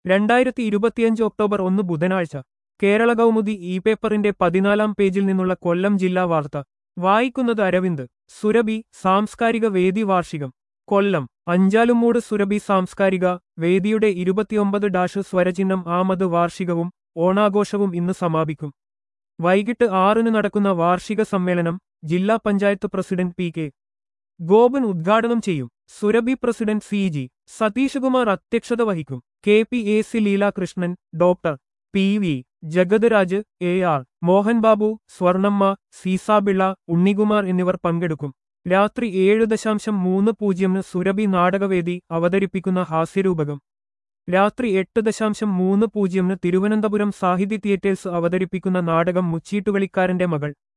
രണ്ടായിരത്തി ഇരുപത്തിയഞ്ച് ഒക്ടോബർ ഒന്ന് ബുധനാഴ്ച കേരള കൗമുദി ഇ പേപ്പറിന്റെ പതിനാലാം പേജിൽ നിന്നുള്ള കൊല്ലം ജില്ലാ വാർത്ത വായിക്കുന്നത് അരവിന്ദ് സുരഭി സാംസ്കാരിക വേദി വാർഷികം കൊല്ലം അഞ്ചാലുമൂട് സുരഭി സാംസ്കാരിക വേദിയുടെ ഇരുപത്തിയൊമ്പത് ഡാഷ് സ്വരചിഹ്നം ആമത് വാർഷികവും ഓണാഘോഷവും ഇന്ന് സമാപിക്കും വൈകിട്ട് ആറിന് നടക്കുന്ന വാർഷിക സമ്മേളനം ജില്ലാ panchayat president P K Gopan ഉദ്ഘാടനം ചെയ്യും Surabhi president C G Satheesh Kumar അധ്യക്ഷത വഹിക്കും K P A C Leelakrishnan doctor P V Jagatharaj A R Mohan Babu Swarnamma സീസാബിള്ള ഉണ്ണികുമാർ എന്നിവർ പങ്കെടുക്കും രാത്രി ഏഴ് ദശാംശം മൂന്ന് പൂജ്യമിന് സുരഭി നാടകവേദി അവതരിപ്പിക്കുന്ന ഹാസ്യരൂപകം രാത്രി എട്ട് ദശാംശം മൂന്ന് പൂജ്യമിന് തിരുവനന്തപുരം സാഹിത്യ തിയേറ്റേഴ്സ് അവതരിപ്പിക്കുന്ന നാടകം മുച്ചീട്ടുകളിക്കാരന്റെ മകൾ